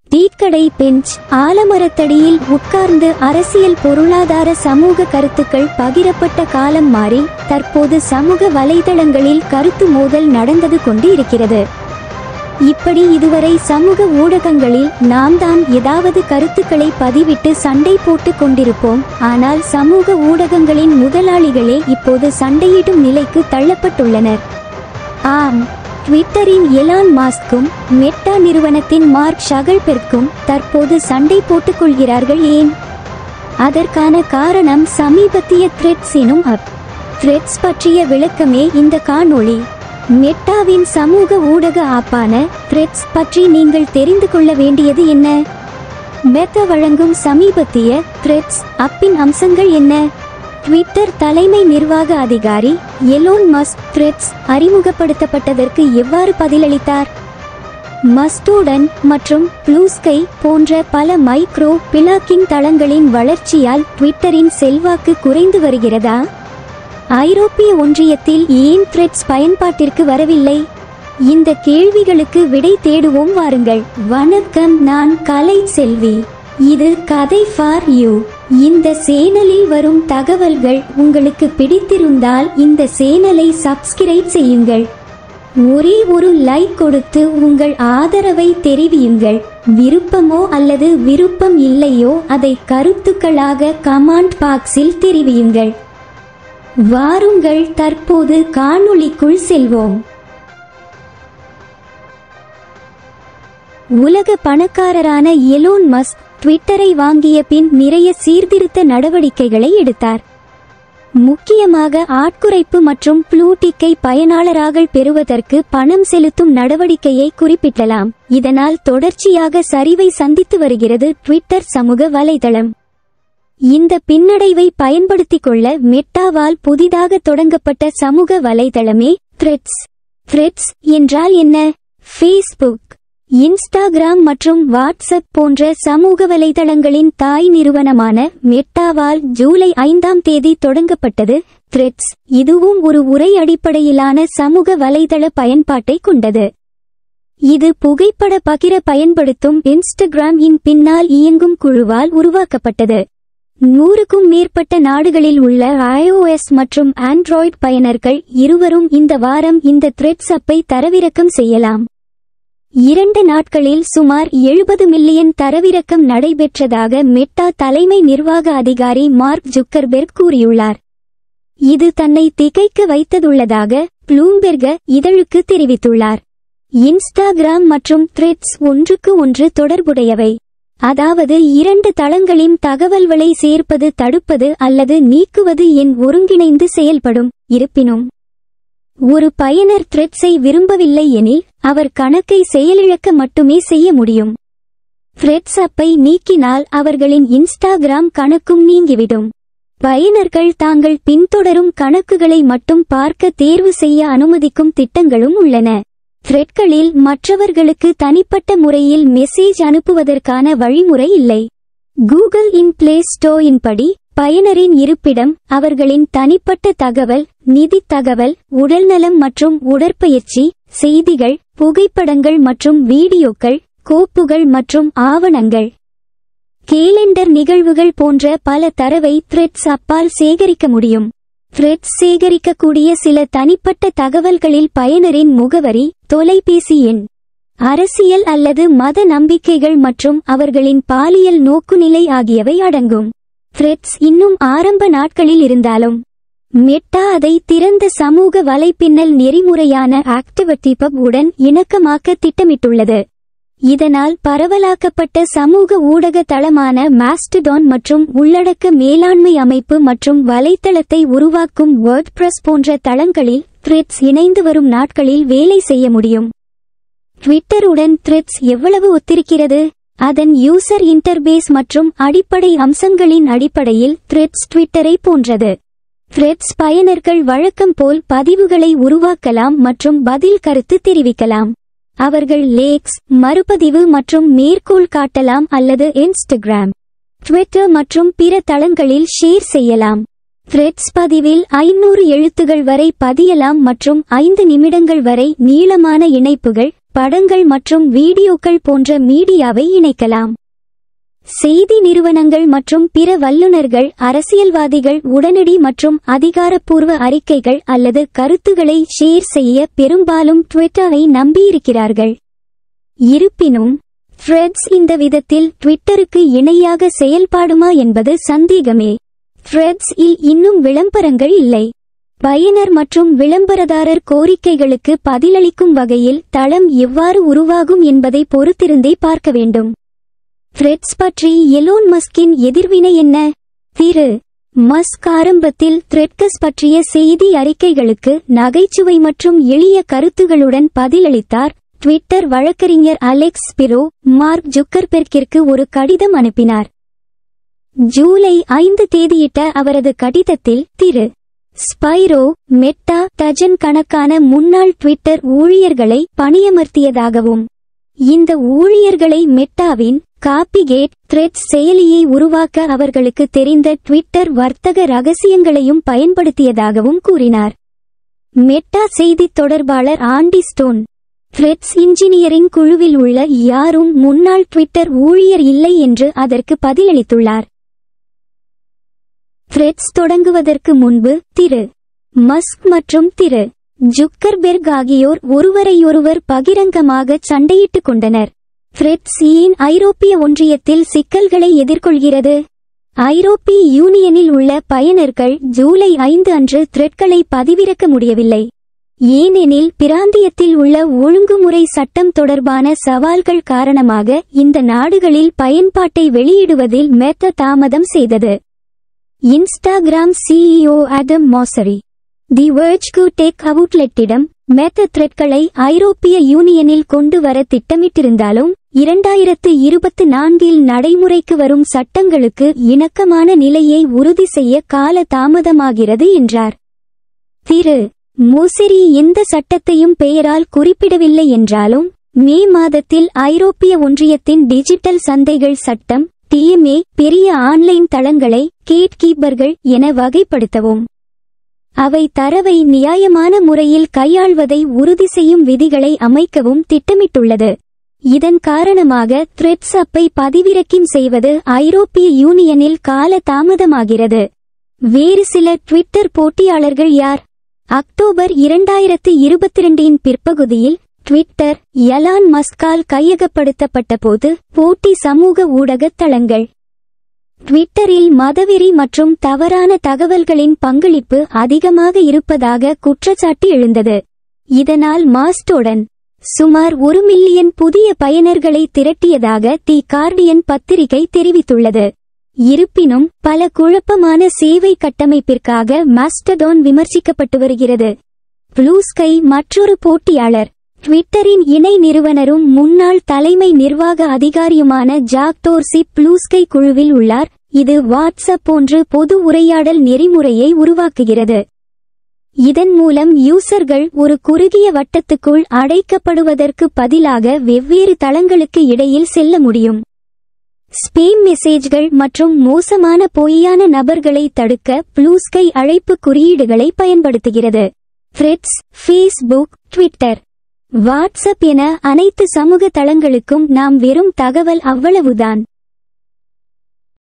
டீக்கடை பெஞ்ச் ஆலமரத்தடியில் உட்கார்ந்து அரசியல் பொருளாதார சமூக கருத்துக்கள் பகிரப்பட்ட காலம் மாறி தற்போது சமூக வலைதளங்களில் கருத்து மோதல் நடந்தது கொண்டு இருக்கிறது இப்படி இதுவரை சமூக ஊடகங்களில் நாம் தான் ஏதாவது கருத்துக்களை பதிவிட்டு சண்டை போட்டுக் கொண்டிருப்போம் ஆனால் சமூக ஊடகங்களின் முதலாளிகளே இப்போது சண்டையிடும் நிலைக்கு தள்ளப்பட்டுள்ளனர் ஆம் ட்விட்டரின் எலான் மாஸ்க்கும் மெட்டா நிறுவனத்தின் மார்க் ஷகல்பெர்க்கும் தற்போது சண்டை போட்டுக் கொள்கிறார்கள் ஏன் அதற்கான காரணம் சமீபத்திய த்ரெட்ஸ் எனும் அப் த்ரெட்ஸ் பற்றிய விளக்கமே இந்த காணொளி மெட்டாவின் சமூக ஊடக ஆப்பான த்ரெட்ஸ் பற்றி நீங்கள் தெரிந்து கொள்ள வேண்டியது என்ன மெட்டா வழங்கும் சமீபத்திய த்ரெட்ஸ் அப்பின் அம்சங்கள் என்ன ட்விட்டர் தலைமை நிர்வாக அதிகாரி எலோன் மஸ்க் த்ரெட்ஸ் அறிமுகப்படுத்தப்பட்டதற்கு எவ்வாறு பதிலளித்தார் மஸ்டோடன் மற்றும் ப்ளூஸ்கை போன்ற பல மைக்ரோ பிளாக்கிங் தளங்களின் வளர்ச்சியால் ட்விட்டரின் செல்வாக்கு குறைந்து வருகிறதா ஐரோப்பிய ஒன்றியத்தில் ஏன் த்ரெட்ஸ் பயன்பாட்டிற்கு வரவில்லை இந்த கேள்விகளுக்கு விடை தேடுவோம் வாருங்கள் வணக்கம் நான் கலை செல்வி இது கதை ஃபார் யூ இந்த சேனலில் வரும் தகவல்கள் உங்களுக்கு பிடித்திருந்தால் இந்த சேனலை சப்ஸ்கிரைப் செய்யுங்கள் ஒரே ஒரு லைக் கொடுத்து உங்கள் ஆதரவை தெரிவியுங்கள் விருப்பமோ அல்லது விருப்பம் இல்லையோ அதை கருத்துக்களாக கமெண்ட் பாக்ஸில் தெரிவியுங்கள் வாருங்கள் தற்போது காணொளிக்குள் செல்வோம் உலக பணக்காரரான எலோன் மஸ்க் ட்விட்டரை வாங்கிய பின் நிறைய சீர்திருத்த நடவடிக்கைகளை எடுத்தார் முக்கியமாக ஆட்குறைப்பு மற்றும் ப்ளூடிக்கை பயனாளராக பெறுவதற்கு பணம் செலுத்தும் நடவடிக்கையை குறிப்பிடலாம் இதனால் தொடர்ச்சியாக சரிவை சந்தித்து வருகிறது ட்விட்டர் சமூக வலைதளம் இந்த பின்னடைவை பயன்படுத்திக் கொள்ள மெட்டாவால் புதிதாக தொடங்கப்பட்ட சமூக வலைதளமே த்ரெட்ஸ் த்ரெட்ஸ் என்றால் என்ன ஃபேஸ்புக் இன்ஸ்டாகிராம் மற்றும் வாட்ஸ்அப் போன்ற சமூக வலைதளங்களின் தாய் நிறுவனமான மெட்டாவால் ஜூலை ஐந்தாம் தேதி தொடங்கப்பட்டது த்ரெட்ஸ் இதுவும் ஒரு உரை அடிப்படையிலான சமூக வலைதள பயன்பாட்டை கொண்டது இது புகைப்பட பகிர பயன்படுத்தும் இன்ஸ்டாகிராம் இன் பின்னால் இயங்கும் குழுவால் உருவாக்கப்பட்டது நூறுக்கும் மேற்பட்ட நாடுகளில் உள்ள iOS மற்றும் ஆண்ட்ராய்டு பயனர்கள் இருவரும் இந்த வாரம் இந்த த்ரெட்ஸ் அப்பை தரவிறக்கம் செய்யலாம் இரண்டு நாட்களில் சுமார் எழுபது மில்லியன் தரவிறக்கம் நடைபெற்றதாக மெட்டா தலைமை நிர்வாக அதிகாரி மார்க் ஜுக்கர்பெர்க் கூறியுள்ளார் இது தன்னை திகைக்க வைத்ததுள்ளதாக ப்ளூம்பெர்க இதழுக்கு தெரிவித்துள்ளார் இன்ஸ்டாகிராம் மற்றும் த்ரெட்ஸ் ஒன்றுக்கு ஒன்று தொடர்புடையவை அதாவது இரண்டு தளங்களின் தகவல்களை சேர்ப்பது தடுப்பது அல்லது நீக்குவது என் ஒருங்கிணைந்து செயல்படும் இருப்பினும் ஒரு பயனர் த்ரெட்ஸை விரும்பவில்லை எனில் அவர் கணக்கை செயலிழக்க மட்டுமே செய்ய முடியும் த்ரெட்ஸ் அப்பை நீக்கினால் அவர்களின் இன்ஸ்டாகிராம் கணக்கும் நீங்கிவிடும் பயனர்கள் தாங்கள் பின்தொடரும் கணக்குகளை மட்டும் பார்க்க தேர்வு செய்ய அனுமதிக்கும் திட்டங்களும் உள்ளன த்ரெட்களில் மற்றவர்களுக்கு தனிப்பட்ட முறையில் மெசேஜ் அனுப்புவதற்கான வழிமுறை இல்லை கூகுள் இன் பிளே ஸ்டோரின் படி பயனரின் இருப்பிடம் அவர்களின் தனிப்பட்ட தகவல் நிதி தகவல் உடல்நலம் மற்றும் உடற்பயிற்சி செய்திகள் புகைப்படங்கள் மற்றும் வீடியோக்கள் கோப்புகள் மற்றும் ஆவணங்கள் கேலண்டர் நிகழ்வுகள் போன்ற பல தரவை த்ரெட்ஸ் அப்பால் சேகரிக்க முடியும் த்ரெட்ஸ் சேகரிக்கக்கூடிய சில தனிப்பட்ட தகவல்களில் பயனரின் முகவரி தொலைபேசி எண் அரசியல் அல்லது மத நம்பிக்கைகள் மற்றும் அவர்களின் பாலியல் நோக்குநிலை ஆகியவை அடங்கும் த்ரெட்ஸ் இன்னும் ஆரம்ப நாட்களில் இருந்தாலும் மெட்டா அதை திறந்த சமூக வலைப்பின்னல் நெறிமுறையான ஆக்டிவிட்டி பப் உடன் இணக்கமாக்க திட்டமிட்டுள்ளது இதனால் பரவலாக்கப்பட்ட சமூக ஊடக தளமான மாஸ்டிடான் மற்றும் உள்ளடக்க மேலாண்மை அமைப்பு மற்றும் வலைத்தளத்தை உருவாக்கும் வேர்ட்பிரஸ் போன்ற தளங்களில் த்ரெட்ஸ் இணைந்து வரும் நாட்களில் வேலை செய்ய முடியும் ட்விட்டருடன் த்ரெட்ஸ் எவ்வளவு ஒத்திருக்கிறது அதன் யூசர் இன்டர்பேஸ் மற்றும் அடிப்படை அம்சங்களின் அடிப்படையில் த்ரெட்ஸ் ட்விட்டரை போன்றது த்ரெட்ஸ் பயனர்கள் வழக்கம் போல் பதிவுகளை உருவாக்கலாம் மற்றும் பதில் கருத்து தெரிவிக்கலாம் அவர்கள் லேக்ஸ் மறுபதிவு மற்றும் மேற்கோள் காட்டலாம் அல்லது இன்ஸ்டாகிராம் ட்விட்டர் மற்றும் பிற தளங்களில் ஷேர் செய்யலாம் த்ரெட்ஸ் பதிவில் ஐநூறு எழுத்துகள் வரை பதியலாம் மற்றும் ஐந்து நிமிடங்கள் வரை நீளமான இணைப்புகள் படங்கள் மற்றும் வீடியோக்கள் போன்ற மீடியாவை இணைக்கலாம் செய்தி நிறுவனங்கள் மற்றும் பிற வல்லுநர்கள் அரசியல்வாதிகள் உடனடி மற்றும் அதிகாரப்பூர்வ அறிக்கைகள் அல்லது கருத்துக்களை ஷேர் செய்ய பெரும்பாலும் ட்விட்டரை நம்பியிருக்கிறார்கள் இருப்பினும் த்ரெட்ஸ் இந்த விதத்தில் ட்விட்டருக்கு இணையாக செயல்பாடுமா என்பது சந்தேகமே த்ரெட்ஸ் இல் இன்னும் விளம்பரங்கள் இல்லை பயனர் மற்றும் விளம்பரதாரர் கோரிக்கைகளுக்கு பதிலளிக்கும் வகையில் தளம் எவ்வாறு உருவாகும் என்பதை பொறுத்திருந்தே பார்க்க வேண்டும் த்ரெட்ஸ் பற்றி எலோன் மஸ்கின் எதிர்வினை என்ன திரு மஸ்க் ஆரம்பத்தில் த்ரெட்கஸ் பற்றிய செய்தி அறிக்கைகளுக்கு நகைச்சுவை மற்றும் எளிய கருத்துகளுடன் பதிலளித்தார் ட்விட்டர் வழக்கறிஞர் அலெக்ஸ் ஸ்பிரோ மார்க் ஜுக்கர்பெர்க்கிற்கு ஒரு கடிதம் அனுப்பினார் ஜூலை ஐந்து தேதியிட்ட அவரது கடிதத்தில் திரு ஸ்பைரோ மெட்டா டஜன் கணக்கான முன்னாள் ட்விட்டர் ஊழியர்களை பணியமர்த்தியதாகவும் இந்த ஊழியர்களை மெட்டாவின் காப்பிகேட் த்ரெட்ஸ் செயலியை உருவாக்க அவர்களுக்கு தெரிந்த ட்விட்டர் வர்த்தக ரகசியங்களையும் பயன்படுத்தியதாகவும் கூறினார் மெட்டா செய்தித் தொடர்பாளர் ஆண்டி ஸ்டோன் த்ரெட்ஸ் இன்ஜினியரிங் குழுவில் உள்ள யாரும் முன்னாள் ட்விட்டர் ஊழியர் இல்லை என்று அதற்கு பதிலளித்துள்ளார் த்ரெட்ஸ் தொடங்குவதற்கு முன்பு திரு மஸ்க் மற்றும் திரு ஜுக்கர்பெர்க் ஆகியோர் ஒருவரையொருவர் பகிரங்கமாக சண்டையிட்டுக் கொண்டனர் த்ரெட்ஸ் ஏன் ஐரோப்பிய ஒன்றியத்தில் சிக்கல்களை எதிர்கொள்கிறது ஐரோப்பிய யூனியனில் உள்ள பயனர்கள் ஜூலை ஐந்து அன்று த்ரெட்களை பதிவிறக்க முடியவில்லை ஏனெனில் பிராந்தியத்தில் உள்ள ஒழுங்குமுறை சட்டம் தொடர்பான சவால்கள் காரணமாக இந்த நாடுகளில் பயன்பாட்டை வெளியிடுவதில் மெத்த தாமதம் செய்தது Instagram CEO Adam Mosseri the Verge கு டேக் அவுட்லெட்டிடம் மெத்த த்ரெட்களை ஐரோப்பிய யூனியனில் கொண்டு வர திட்டமிட்டிருந்தாலும் இரண்டாயிரத்து இருபத்து நான்கில் நடைமுறைக்கு வரும் சட்டங்களுக்கு இணக்கமான நிலையை உறுதி செய்ய கால தாமதமாகிறது என்றார் திரு மோசரி எந்த சட்டத்தையும் பெயரால் குறிப்பிடவில்லை என்றாலும் மே மாதத்தில் ஐரோப்பிய ஒன்றியத்தின் டிஜிட்டல் சந்தைகள் சட்டம் டிஎம்ஏ பெரிய ஆன்லைன் தளங்களை கேட் கீப்பர்கள் என வகைப்படுத்தவும் அவை தரவை நியாயமான முறையில் கையாள்வதை உறுதி செய்யும் விதிகளை அமைக்கவும் திட்டமிட்டுள்ளது இதன் காரணமாக த்ரெட்ஸ் அப்பை பதிவிறக்கம் செய்வது ஐரோப்பிய யூனியனில் கால தாமதமாகிறது வேறு சில ட்விட்டர் போட்டியாளர்கள் யார் அக்டோபர் இரண்டாயிரத்து இருபத்தி ரெண்டின் பிற்பகுதியில் ட்விட்டர் எலான் மஸ்கால் கையகப்படுத்தப்பட்ட போது போட்டி சமூக ஊடக தளங்கள் ட்விட்டரில் மதவெறி மற்றும் தவறான தகவல்களின் பங்களிப்பு அதிகமாக இருப்பதாக குற்றச்சாட்டு எழுந்தது இதனால் மாஸ்டோடன் சுமார் ஒரு மில்லியன் புதிய பயனர்களை திரட்டியதாக தி கார்டியன் பத்திரிகை தெரிவித்துள்ளது இருப்பினும் பல குழப்பமான சேவை கட்டமைப்பிற்காக மாஸ்டடோன் விமர்சிக்கப்பட்டு வருகிறது ப்ளூ ஸ்கை மற்றொரு போட்டியாளர் ட்விட்டரின் இணை நிறுவனரும் முன்னாள் தலைமை நிர்வாக அதிகாரியுமான ஜாக் டோர்சி ப்ளூ ஸ்கை குழுவில் உள்ளார் இது வாட்ஸ்அப் போன்று பொது உரையாடல் நெறிமுறையை உருவாக்குகிறது இதன் மூலம் யூசர்கள் ஒரு குறுகிய வட்டத்துக்குள் அடைக்கப்படுவதற்கு பதிலாக வெவ்வேறு தளங்களுக்கு இடையில் செல்ல முடியும் ஸ்பேம் மெசேஜ்கள் மற்றும் மோசமான பொய்யான நபர்களை தடுக்க ப்ளூஸ்கை அழைப்பு குறியீடுகளை பயன்படுத்துகிறது த்ரெட்ஸ் ஃபேஸ்புக் ட்விட்டர் வாட்ஸ்அப் என அனைத்து சமூக தளங்களுக்கும் நாம் வெறும் தகவல் அவ்வளவுதான்